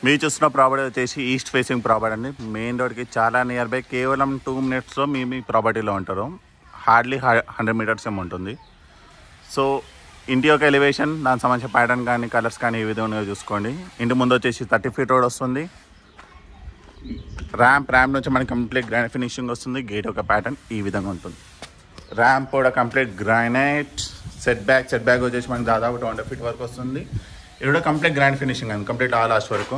మీరు చూస్తున్న ప్రాపర్టీ వచ్చేసి ఈస్ట్ ఫేసింగ్ ప్రాపర్టీ అండి మెయిన్ రోడ్కి చాలా నియర్ బై కేవలం టూ మినిట్స్లో మీ మీ ప్రాపర్టీలో ఉంటారు హార్డ్లీ హండ్రెడ్ మీటర్స్ ఏమో ఉంటుంది సో ఇంటి యొక్క ఎలివేషన్ దానికి సంబంధించిన ప్యాటర్న్ కానీ కలర్స్ కానీ ఈ విధంగా చూసుకోండి ఇంటి ముందు వచ్చేసి థర్టీ ఫీట్ రోడ్ వస్తుంది ర్యాంప్ ర్యాంప్ నుంచి మనకి కంప్లీట్ గ్రానైట్ ఫినిషింగ్ వస్తుంది గేట్ ఒక ప్యాటర్న్ ఈ విధంగా ఉంటుంది ర్యాంప్ కూడా complete granite set back set back వచ్చేసి మనకి దాదాపు టూ హండ్రెడ్ ఫీట్ వరకు వస్తుంది ఇది కూడా కంప్లీట్ గ్రానైట్ ఫినిషింగ్ అండి కంప్లీట్ ఆ లాస్ట్ వరకు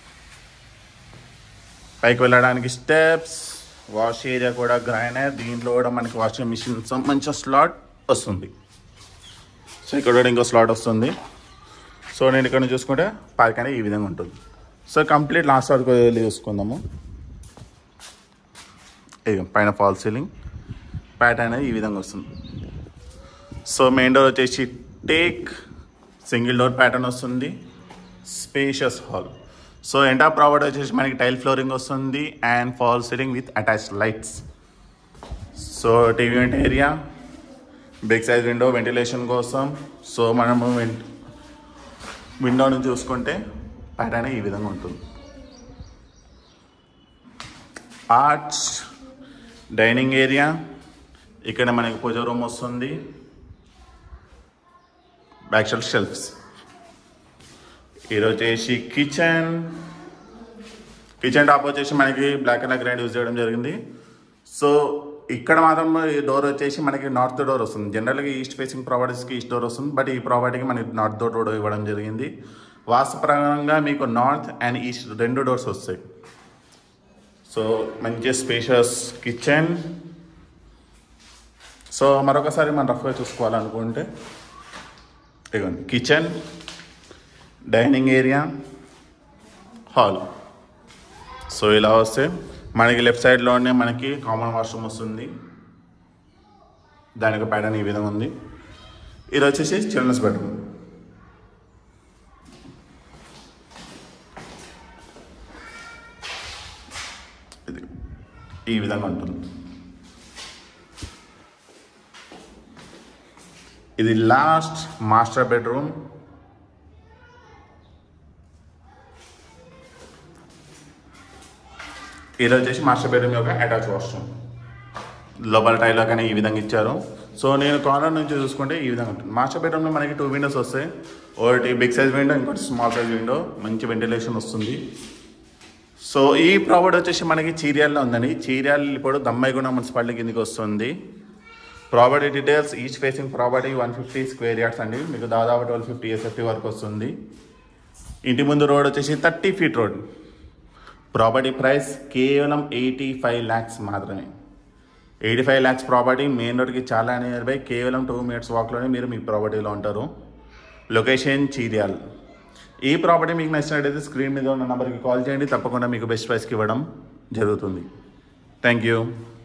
పైకి వెళ్ళడానికి స్టెప్స్ వాష్ ఏరియా కూడా గ్రానైట్ దీంట్లో కూడా మనకి వాషింగ్ మిషన్ మంచి స్లాట్ వస్తుంది సో ఇక్కడ కూడా ఇంకో స్లాట్ వస్తుంది సో నేను ఇక్కడ నుంచి చూసుకుంటే పార్క్ అనేది ఈ విధంగా ఉంటుంది సో కంప్లీట్ లాస్ట్ వరకు వెళ్ళి చూసుకుందాము ఇది పైన ఫాల్ సీలింగ్ ప్యాట్ అనేది ఈ విధంగా వస్తుంది సో మెయిన్ డోర్ వచ్చేసి టేక్ సింగిల్ డోర్ ప్యాటర్న్ వస్తుంది స్పేషియస్ హాల్ సో ఎంటా ప్రాపర్టీ వచ్చేసి మనకి టైల్ ఫ్లోరింగ్ వస్తుంది and false ceiling with attached lights so TV unit area big size window ventilation కోసం సో మనము విండో నుంచి చూసుకుంటే ప్యాటర్న్ ఈ విధంగా ఉంటుంది ఆర్చ్ డైనింగ్ ఏరియా ఇక్కడ మనకి పూజ రూమ్ వస్తుంది బ్యాక్ షెల్ఫ్ షెల్ఫ్స్ ఇది వచ్చేసి కిచెన్ కిచెన్ టాప్ వచ్చేసి మనకి బ్లాక్ అండ్ గ్రైండ్ యూజ్ చేయడం జరిగింది సో ఇక్కడ మాత్రం ఈ డోర్ వచ్చేసి మనకి నార్త్ డోర్ వస్తుంది జనరల్గా ఈస్ట్ ఫేసింగ్ ప్రాపర్టీస్కి ఈస్ట్ డోర్ వస్తుంది బట్ ఈ ప్రాపర్టీకి మనకి నార్త్ డోర్ డోర్ ఇవ్వడం జరిగింది వాస్తుపరంగా మీకు నార్త్ అండ్ ఈస్ట్ రెండు డోర్స్ వస్తాయి సో మంచి స్పేషియస్ కిచెన్ సో మరొకసారి మనం రఫ్గా చూసుకోవాలనుకుంటే ఇదిగోండి kitchen dining area hall so ఇలా వస్తే మనకి లెఫ్ట్ సైడ్లోనే మనకి కామన్ వాష్రూమ్ వస్తుంది దానికి ప్యాటర్న్ ఈ విధంగా ఉంది ఇది వచ్చేసి చిల్డ్రన్స్ బెడ్రూమ్ ఇది ఈ విధంగా ఉంటుంది ఇది లాస్ట్ మాస్టర్ బెడ్రూమ్ ఇది వచ్చేసి మాస్టర్ బెడ్రూమ్ యొక్క అటాచ్ వాష్రూమ్ లోపల టైలో కానీ ఈ విధంగా ఇచ్చారు సో నేను కార్నర్ నుంచి చూసుకుంటే ఈ విధంగా ఉంటుంది మాస్టర్ బెడ్రూమ్లో మనకి టూ విండోస్ వస్తాయి ఒకటి బిగ్ సైజ్ విండో ఇంకోటి స్మాల్ సైజ్ విండో మంచి వెంటిలేషన్ వస్తుంది సో ఈ ప్రాపర్టీ వచ్చేసి మనకి చీర్యాల్లో ఉందండి చీర్యాల ఇప్పుడు దమ్మాయిగూడ మున్సిపాలిటీ కిందకి వస్తుంది property details each facing property one fifty square yards అండి మీకు దాదాపు ట్వెల్వ్ ఫిఫ్టీ ఎస్ఎఫ్టీ వరకు వస్తుంది ఇంటి ముందు రోడ్ వచ్చేసి thirty feet road property price కేవలం ఎయిటీ ఫైవ్ ల్యాక్స్ మాత్రమే eighty five lakhs property main రోడ్కి చాలా నియర్ బై కేవలం టూ మినిట్స్ వాక్లోనే మీరు మీ ప్రాపర్టీలో ఉంటారు లొకేషన్ చీర్యాల్ ఈ ప్రాపర్టీ మీకు నచ్చినట్టయితే స్క్రీన్ మీద ఉన్న నెంబర్కి కాల్ చేయండి తప్పకుండా మీకు బెస్ట్ ప్రైస్కి ఇవ్వడం జరుగుతుంది థ్యాంక్ యూ